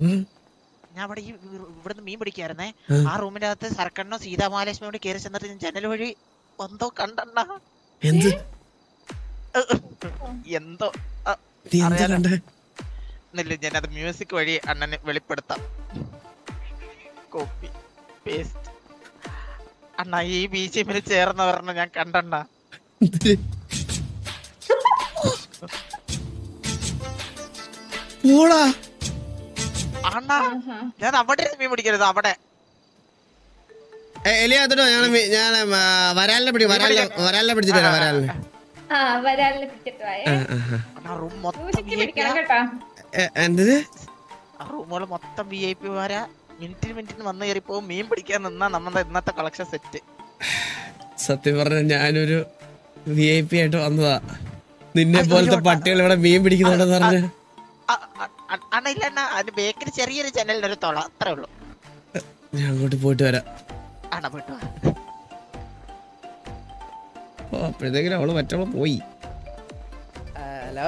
ഉം. ഞാൻ അവിടെ ഈ ഇവ- ഇവിടുന്ന് മീൻ പിടിക്കായിരുന്നേ ആ. ആ റൂമിന്റെ അകത്ത് സർക്കണ്ണോ സീതാമഹാലക്ഷ്മി കൂടി കയറി ചെന്നിട്ട് ഞാൻ ജനൽ വഴി എന്തോ കണ്ടണ്ണ എന്ത് എന്തോ നീ എന്താ അറിയാലോ. കണ്ടേ എന്നില്ല ഞാനത് മ്യൂസിക് വഴി അണ്ണന് വെളിപ്പെടുത്താം കോപ്പി പേസ്റ്റ് അണ്ണ ഈ ബി ജി എമ്മിൽ ചേർന്ന് പറഞ്ഞ ഞാൻ കണ്ടണ്ണ എന്തിന്? പോടാ അണ്ണ ഞാൻ അവിടെ ഇരുന്ന് മീൻ പിടിക്കരുത് അവിടെ എലിയാത്തോ ഞാൻ മി- ഞാൻ ആ, വരാലിനെ പിടി വരാലിനെ വരാലിനെ പിടിച്ചിട്ട് വരാം വരാലിനെ ആ വരാലിനെ പിടിച്ചിട്ട് പോയേ ആ, ആ, ആ. അണ്ണാ റൂം മൊത്തം സൂക്ഷിച്ച് വി ഐ പിടിക്കണം കേട്ടോ എ, എന്തിന് ആ റൂമുകൾ മൊത്തം വി ഐ പി മാരാ മിനിറ്റിന് മിനിറ്റിന് വന്ന് കയറിപ്പോ മീൻ പിടിക്കാൻ നിന്നാ നമ്മുടെ ഇന്നത്തെ കളക്ഷൻ സെറ്റ് സത്യം പറഞ്ഞ ഞാനൊരു വി ഐ പി ആയിട്ട് വന്നതാ നിന്നെ പോലത്തെ പട്ടികൾ ഇവിടെ മീൻ പിടിക്കുന്നുണ്ടെന്ന് പറഞ്ഞ അണ്ണ ഇല്ല അണ്ണ അതിന് ബേക്കിൽ ചെറിയൊരു ജനലിന് ഒരു തൊള അത്രേ ഉള്ളൂ ഞാൻ അങ്ങോട്ട് പോയിട്ട് വരാം അണ്ണ പോയിട്ട് വാ. ഓ അപ്പോഴത്തേക്കിനും അവള് മറ്റവള് പോയി ഹലോ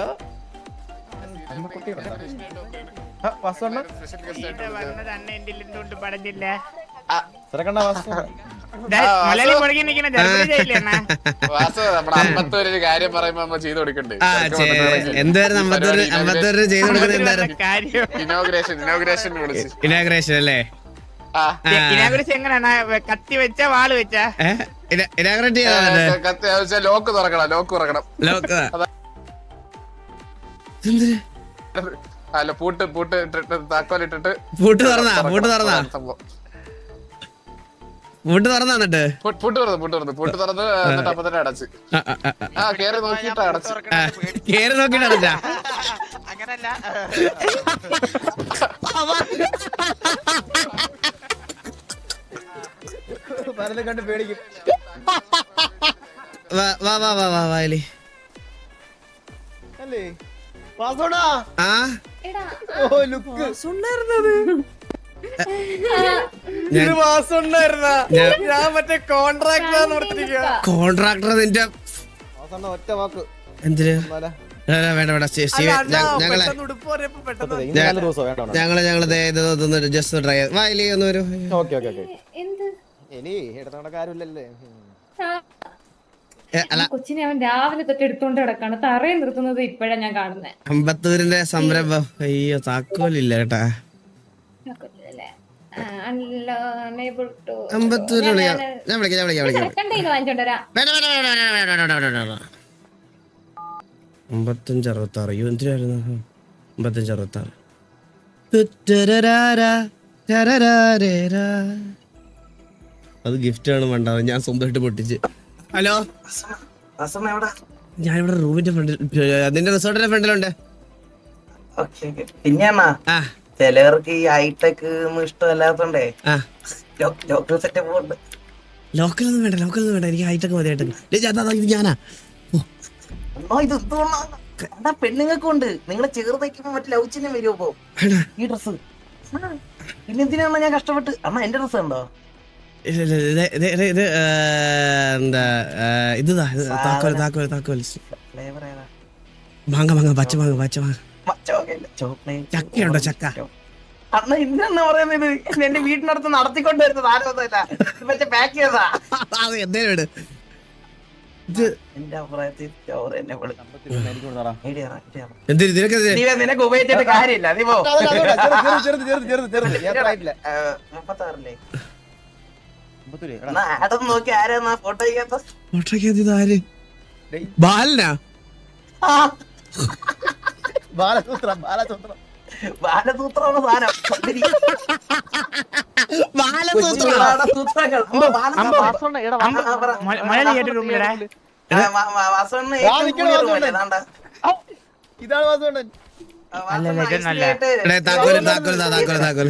മലയാളി മുഴങ്ങി നിൽക്കുന്ന ജർമ്മനി അണ്ണാ വാസു നമ്മുടെ അമ്പത്തൂര് കാര്യം പറയുമ്പോ നമ്മൾ ചെയ്തു കൊടുക്കണ്ടേ ആ ചേ എന്തായിരുന്നു അമ്പത്തൂര് അമ്പത്തൂര് ചെയ്ത് കൊടുക്കുന്നത് എന്തായിരുന്നു കാര്യം ഇനോഗ്രേഷൻ ഇനോഗ്രേഷൻ വിളിച്ച് ഇനാഗ്രേഷൻ അല്ലേ ആ ആ. ഇതിനെക്കുറിച്ച് എങ്ങനെയാണ് കത്തി വെച്ച വാള് വെച്ച ഇനാഗ്രേറ്റ് ചെയ്താ കത്തി ആവശ്യം ലോക്ക് തുറക്കണം ലോക്ക് തുറക്കണം ലോക്ക് അതാ. എന്തിന് അല്ല പൂട്ട് പൂട്ട് ഇട്ടിട്ട് താക്കോലിട്ടിട്ട് പൂട്ട് തുറന്നാ പൂട്ട് തുറന്നാ സംഭവം പൂട്ട് തുറന്നാ എന്നിട്ട് പൂ- പൂട്ട് തുറന്നു പൂട്ട് തുറന്നു പൂട്ട് തുറന്ന് എന്നിട്ട് അപ്പൊ തന്നെ അടച്ച് ആ, ആ, ആ, ആ. ആ കേറി നോക്കിയിട്ട് അടച്ച് ആ, കേറി നോക്കിട്ട് അടച്ചാ അങ്ങനല്ല കണ്ട് പേടിക്കും വാ വാ വാ വാ വാ വാ എലി അല്ലേ പാസോടാ ആ എടാ ഓ ലുക്ക് ഞാൻ മാസം ഉണ്ടായിരുന്ന ഞാൻ- ഞാൻ മറ്റേ കോൺട്രാക്ടർ ഓർത്തിരിക്കുക കോൺട്രാക്ടർ നിന്റെ മാസം ഒറ്റ വാക്ക് എന്തിന് എന്നാലാ? ഏ, വേണ്ട വേണ്ട സ്റ്റീവ് സ്റ്റീവ് ഞ- ഞങ്ങളെ പെട്ടെന്ന് ഉടുപ്പ് പറഞ്ഞപ്പോ പെട്ടെന്ന് ഞാൻ- ഇന്ന് നല്ല ദിവസം വേണ്ട ഞങ്ങള് ഞങ്ങള് ദേ ഇത് ഒന്ന് ജസ്റ്റ് ട്രൈ വാ എലി ഒന്ന് വരൂ ഓക്കെ ഓക്കെ ഓക്കെ എന്ത് ഇനി എടുത്തോണ്ട കാര്യമില്ലല്ലേ ആ, ഏ, അല്ല കൊച്ചിനെ അവൻ രാവിലെ തൊട്ട് എടുത്തോണ്ട് കിടക്കാണ് തറയിൽ നിർത്തുന്നത് ഇപ്പോഴാ ഞാൻ കാണുന്നത് അമ്പത്തൂരിന്റെ സംരംഭം അയ്യോ താക്കോലില്ല കേട്ടാ അമ്പത്തൂര് വിളിക്കാം ഞാൻ വിളിക്കാം ഞാൻ വിളിക്കാം വിളിക്കാം സെക്കൻഡ് കയ്യിൽ വാങ്ങിച്ചോണ്ടരാ വേണ്ട വേണ്ട വേണ്ട വേണ്ട വേണ്ട വേണ്ട വേണ്ട വേണ്ട വേണ്ട അമ്പത്തഞ്ച് അറുപത്തി ആറ് അയ്യോ എന്തിനായിരുന്നു ആ, അമ്പത്തഞ്ച് അറുപത്തി ആറ് തുറ്റരരാരാ, രരരാരേരാ. അത് ഗിഫ്റ്റ് ആണ് വേണ്ട അത് ഞാൻ സ്വന്തമായിട്ട് പൊട്ടിച്ച് ഹലോ ഞാനിവിടെ റൂമിന്റെ ഫ്രണ്ടിൽ നിന്റെ റിസോർട്ടിന്റെ ഫ്രണ്ടിലുണ്ട് പിന്നെ ആ ചിലവർക്ക് ഈ ഹൈടെക് ഒന്നും ഇഷ്ടമല്ലാത്തോണ്ടേ ആ ലോക്കൽ സെറ്റപ്പ് ഉണ്ട് ലോക്കലൊന്നും വേണ്ട ലോക്കലൊന്നും വേണ്ട എനിക്ക് ഹൈടെക് മതി ഹൈടെക് ഇത് ഞാനാ ഓ, അണ്ണാ ഇത് എന്തുകൊണ്ടാ പെണ്ണുങ്ങൾക്ക് ഉണ്ട് നിങ്ങളെ ചെറുതയ്ക്കുമ്പോ മറ്റേ ലവ് ചിഹ്നം വരുമോ ഇപ്പൊ വേണ്ട. ഈ ഡ്രസ് പിന്നെ എന്തിനാണ് ഞാൻ കഷ്ടപ്പെട്ട് അണ്ണാ എന്റെ ഡ്രസ് ഉണ്ടോ ഇല്ല, ഇല്ല, ഇത് ഇത് ഇത് ഇത് ആ, എന്താ ആ, ഇതാ ഇത് താക്കോൽ താക്കോൽ താക്കോൽ ഫ്ലേവർ ഏതാ മാങ്ങ മാങ്ങ പച്ച മാങ്ങ പച്ച മാങ്ങ ചോക്ലേറ്റ് ചക്കയുണ്ടോ ചക്ക അണ്ണ ഇന്നെന്നാ പറയുന്നത് ഇത് എന്റെ വീട്ടിനടുത്ത് നടത്തിക്കൊണ്ട് വരുന്നത് ആരോന്നല്ല മറ്റേ പാക്ക് ചെയ്തതാ അത് എന്തേലും ഇട് ഇത് എന്റെ അഭിപ്രായത്തിൽ ചോറ് എന്നെ വിളി എനിക്ക് കൊടുത്താടാ. ഐഡിയ പറ, idea പറ. എന്തിന് ഇതിനൊക്കെ നീ നിനക്ക് ഉപയോഗിച്ചിട്ട് കാര്യമില്ല നീ പോ അതല്ല, അതല്ല, ചെറുത്, ചെറുത്, ചെറുത്, ചെറുത്, ചെറുത്. ഞാൻ അത്ര ആയിട്ടില്ല. മുപ്പത്താറില്ലേ അമ്പത്തൂര്, എടാ. എന്നാ ആടം നോക്കി ആരാ ഫോട്ടോ ചെയ്യാത്ത ഫോട്ടോയ്ക്കകത്ത് ഇത് ആര് ഡേയ്. ബാലനാ ബാലസൂത്രം ബാലസൂത്രം ബാലസൂത്രമാണ് സാധനം ഇതിരി. ബാലസൂത്ര ബാലസൂത്രങ്ങൾ. അമ്മ ബാലസൂത്രം. ആ, ആ, പറ. മലയാളി കേട്ട റൂമിലടാ ആ, വാ- വാ- വാസവണ്ണന് ആ, ഏറ്റവും നിക്കണ കൂടിയ room വാസവണ്ണൻ. അല്ലേ? ദാണ്ടാ. ഇതാണ് വാസുകൊണ്ടൻ ആ, വാസവണ്ണൻ അല്ലല്ല, ഇതൊന്നല്ല. ഐസിലായിട്ട് എടേ താക്കോല് താക്കോല് താ, താക്കോല് താക്കോല്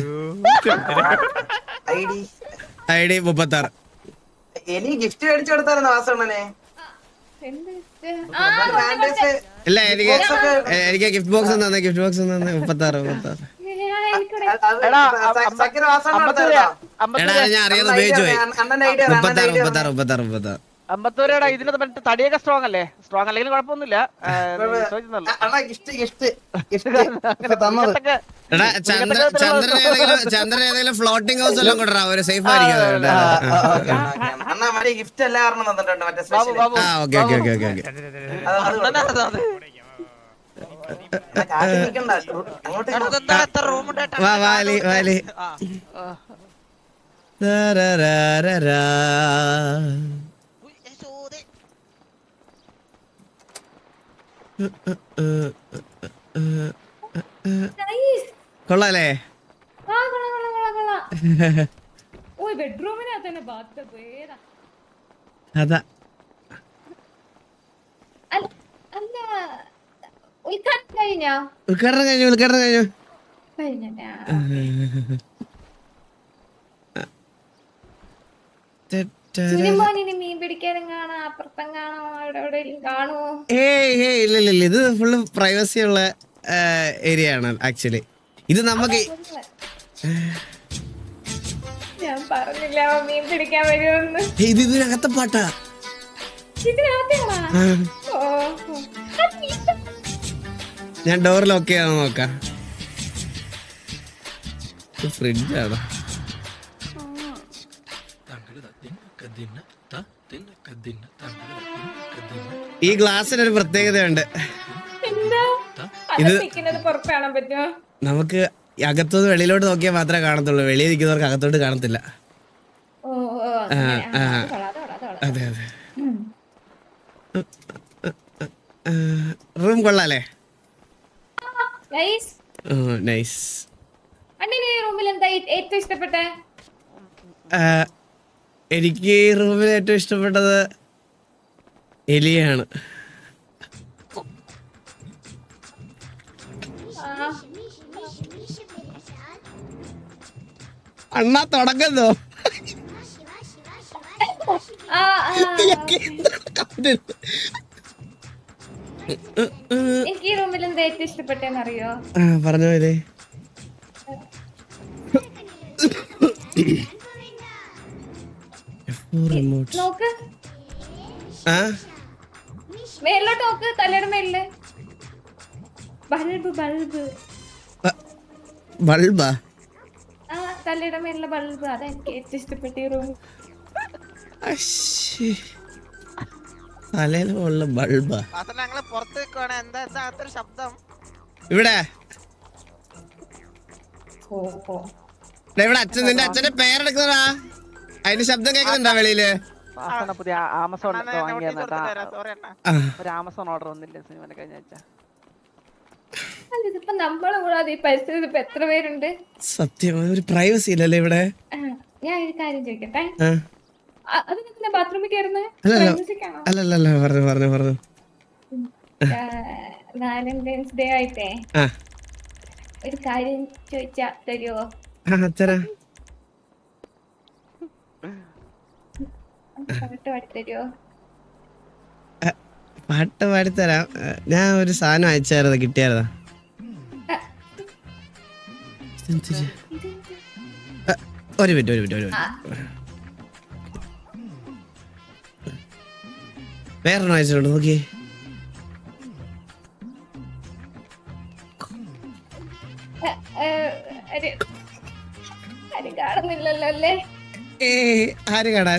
ID. ഐ ഡി മുപ്പത്താറ് എനിക്ക് ഗിഫ്റ്റ് മേടിച്ചു കൊടുത്തായിരുന്നു വാസവണ്ണനെ എന്ത് ആ, ബാൻഡേജ് ഇല്ല എനിക്ക് എ- എനിക്ക് ഗിഫ്റ്റ് ബോക്സ് തന്നെ ഗിഫ്റ്റ് ബോക്സ് തന്നെ മുപ്പത്താറ് മുപ്പത്താറ് എനിക്കൂടെ അത് സ- സക്കീർ വാസവണ്ണൻ കൊടുത്തായിരുന്നോ? എടാ ഞാൻ അറിയാതെ ഉപയോഗിച്ചു പോയി അണ്ണന്റെ ഐഡിയ മുപ്പത്താറ് മുപ്പത്താറ് മുപ്പത്താറ് മുപ്പത്താറ് അമ്പത്തൂരയുടെ ഇതിന് മറ്റേ തടിയൊക്കെ സ്ട്രോങ് അല്ലേ സ്ട്രോങ് അല്ലെങ്കിൽ കുഴപ്പമൊന്നുമില്ല ആ, ചോദിച്ചെന്നുള്ളൂ. അണ്ണാ ഗിഫ്റ്റ് ഗിഫ്റ്റ് ഗിഫ്റ്റ് തന്നത് ഇതൊക്കെ എടാ ചന്ദ്ര ചന്ദ്രൻ ഏതെങ്കിലും ചന്ദ്രൻ ഏതെങ്കിലും ഫ്ലോട്ടിംഗ് ഹൗസ് എല്ലാം കൊണ്ടുവരാ ഒരു സേഫ് ആയിരിക്കും അത്. ആ, ആ, ആ, ഓക്കേ, ഓക്കേ. അണ്ണാ മറ്റേ ഗിഫ്റ്റ് എല്ലാം കാരണം തന്നിട്ടുണ്ട് മറ്റേ ബാബു സ്പെഷ്യൽ ബാബു ആ okay okay okay okay okay അത് അത് അണ്ണാ, അത് അത്. അണ്ണാ, കാറ്റ് നിൽക്കണ്ട അങ്ങോട്ട് എടാ, ഇതെന്താ ഇത്ര room ഉണ്ടായിട്ട് വാ വാലി വാലി ആ, ആ. ദരരരരരാ. ഉയ്, യശോദേ. നൈസ് കൊള്ളാലേ ആ കൊള്ളാം കൊള്ളാം കൊള്ളാം കൊള്ളാം ഓ ബെഡ്റൂമിനകത്ത് തന്നെ ബാത്ത് ഏതാ അതാ അല്ല അല്ല ഉദ്ഘാടനം കഴിഞ്ഞോ ഉദ്ഘാടനം കഴിഞ്ഞു ഉദ്ഘാടനം കഴിഞ്ഞു കഴിഞ്ഞ സുനിമോനിന് മീൻ പിടിക്കാനും കാണാം അപ്പുറത്തും കാണോ അവിടെ എവിടെയെങ്കിലും കാണുമോ ഏയ് ഏയ് ഇല്ല ഇല്ല ഇല്ല ഇത് ഫുള്ള് പ്രൈവസി ഉള്ള ഏരിയ ആണ് ആക്ച്വലി ഇത് നമുക്ക് ഞാൻ പറഞ്ഞില്ല അവൻ മീൻ പിടിക്കാൻ വരുമെന്ന് ഏയ്, ഇത് ഇതിനകത്തെ പാട്ടാ ഇതിനകത്താണോ ആ, ഓ ഓ. അത് മീൻ ഞാൻ ഡോർ ലോക്ക് ചെയ്യാൻ നോക്കാം ഫ്രിഡ്ജാണ് ഈ ഗ്ലാസ്സിന് ഒരു പ്രത്യേകതയുണ്ട് എന്താ ഇത് അത് നിൽക്കുന്നത് പുറത്ത് കാണാൻ പറ്റുമോ നമുക്ക് അകത്തുനിന്ന് വെളിയിലോട്ട് നോക്കിയാൽ മാത്രമേ കാണത്തുള്ളൂ വെളിയിൽ നിൽക്കുന്നവർക്ക് അകത്തോട്ട് കാണത്തില്ല ഓ ഓ അങ്ങനെ. ആ, ആ. അത് കൊള്ളാം, അത് കൊള്ളാം, അത് കൊള്ളാം. അതെ അതെ റൂം കൊള്ളാലേ നൈസ് നൈസ് അണ്ണന് ഈ റൂമിൽ എന്താ ഏ- ഏറ്റവും ഇഷ്ടപ്പെട്ടെ എനിക്ക് ഈ റൂമിൽ ഏറ്റവും ഇഷ്ടപ്പെട്ടത് എലിയാണ് ആ, അണ്ണാ തുടങ്ങുന്നോ ആ, ആ. എനിക്ക് ഈ റൂമിൽ എന്താ ഏറ്റവും ഇഷ്ടപ്പെട്ടെന്ന് അറിയോ ആ, പറഞ്ഞോ ഇതേ റിമോട്ട് നോക്ക് ആ മേളിലോട്ട് നോക്ക് തലയുടെ മേളില് ബൾബ് ബൾബ് ബൾബാ ആ തലയുടെ മേളിലെ ബൾബ് അതാ എനിക്ക് ഏറ്റവും ഇഷ്ടപ്പെട്ട ഈ റൂം അശ്ശി. തലയിൽ ഉള്ള ബൾബാ വാസന ഞങ്ങള് പുറത്ത് നിൽക്കുവാണ് എന്താ എന്താ അത്ര ശബ്ദം ഇവിടെ ഓ ഓ ദേ ഇവിടെ അച്ഛൻ നിന്റെ അച്ഛന്റെ പേരെടുക്കുന്നതാ അതിന്റെ ശബ്ദം കേൾക്കുന്നുണ്ടോ വെളിയില് വാസന പുതിയ ആമസോൺ അണ്ണാ, ഞാൻ notice വാങ്ങിയെന്നാ കൊടുത്തിട്ട് വരാം. Sorry അണ്ണാ. ആ, ഒരു ആമസോൺ ഓർഡർ വന്നില്ലേ സിനിമ കഴിഞ്ഞ ആഴ്ച അല്ല ഇതിപ്പോ നമ്മളെ കൂടാതെ ഈ പരിസ്ഥിതി ഇപ്പൊ എത്ര പേരുണ്ട് സത്യം ഒരു പ്രൈവസി ഇല്ലല്ലേ ഇവിടെ ആ, ഞാൻ ഒരു കാര്യം ചോദിക്കട്ടെ ആ ആ, അത് നിന്നെ ബാത്റൂമിൽ കയറുന്നത് അല്ലല്ല. പ്രൈവസിക്കാണോ അല്ലല്ല പറഞ്ഞു പറഞ്ഞു പറഞ്ഞു വാലന്റൈൻസ് ഡേ ആയിട്ടേ ആ ഒരു കാര്യം ചോദിച്ചാ തരുമോ ആ അച്ഛനാ പാട്ട് പാടി തരുമോ പാട്ട് പാടിത്തരാം ആ, ഞാൻ ഒരു സാധനം അയച്ചായിരുന്നു കിട്ടിയായിരുന്നാ ആ, ഒരു മിനിറ്റ് ഒരു മിനിറ്റ് ഒരു മിനിറ്റ് വേറൊരെണ്ണം അയച്ചിട്ടുണ്ട് നോക്കിയേ ഒരു ആരും കാണുന്നില്ലല്ലോ അല്ലേ ഏ ആര് കാണാൻ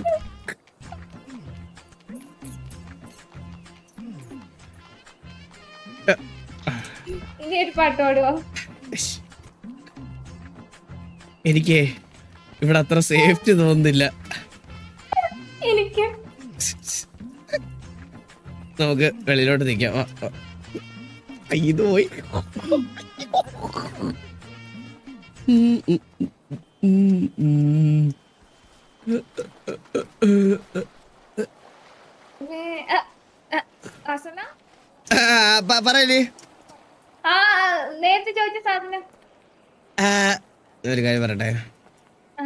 ഇനി ഒരു പാട്ട് പാടുവോ എനിക്ക് ഇവിടെ അത്ര സേഫ്റ്റി തോന്നുന്നില്ല എനിക്ക് നമുക്ക് വെളിയിലോട്ട് നിൽക്കാം വാ, വാ. ആ, ഇത് പോയി ഉം, ഉം, ഉം, ഉം. ഏ, ആ, ആ, വാസന ആ, പ- പറയല്ലേ ആ നേരത്തെ ചോദിച്ച സാധനം ആ, ഞാൻ ഒരു കാര്യം പറയട്ടെ ആ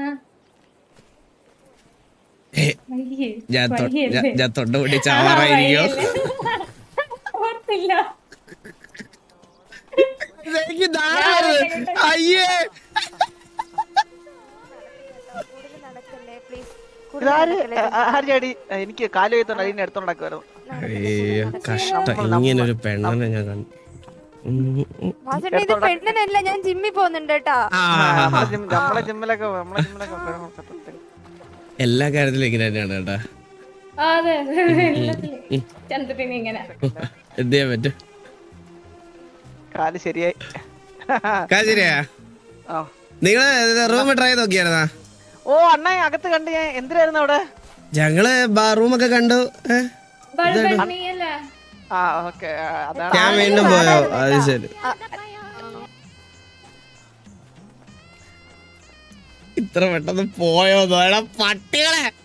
ഏ, വയ്യേ, ഞാൻ തൊ- വയ്യല്ലേ? ഞാൻ- ഞാൻ തൊണ്ട പൊട്ടി ആ, ചാവാറായിരിക്കോ വയ്യല്ലേ? ഓർത്തില്ല എനിക്ക് നാളെ അയ്യേ ഇതാര് ആര്യാടി എനിക്ക് കാല് വെയ്ത്തോണ്ട് അതിനെ എടുത്തോണ്ട് നടക്കുവായിരുന്നു അയ്യോ കഷ്ടം ഇങ്ങനെ ഒരു പെണ്ണനെ ഞാൻ കണ്ടു ഉം, ഉം. വാസേട്ടാ ഇത് പെണ്ണിനല്ല ഞാൻ ജിമ്മിൽ പോകുന്നുണ്ട് കേട്ടാ ആ, നമ്മളെ ജിം- നമ്മളെ ജിമ്മിലൊക്കെ നമ്മളെ ജിമ്മിലൊക്കെ സത്യത്തിൽ. എല്ലാ കാര്യത്തിലും ഇങ്ങനെ തന്നെയാണ് കേട്ടാ ആ, അതെ എല്ലാത്തിലും ചന്ദ്രന് ഇങ്ങനെ എന്ത് ചെയ്യാൻ പറ്റും കാല് ശരിയായി കാശരിയാ ആ. നിങ്ങള് റൂം ട്രൈ നോക്കിയായിരുന്നാ ഓ അണ്ണ അകത്ത് കണ്ട് ഞാൻ എന്തിനായിരുന്നു അവിടെ ഞങ്ങള് റൂമൊക്കെ കണ്ടു ഏ? ബൾബണ്ണി അല്ലേ ആ ഓക്കെ അതാണ് ഞാൻ വീണ്ടും പോയോ അത് ശരി ഇത്ര പെട്ടെന്ന് പോയോ പട്ടികളെ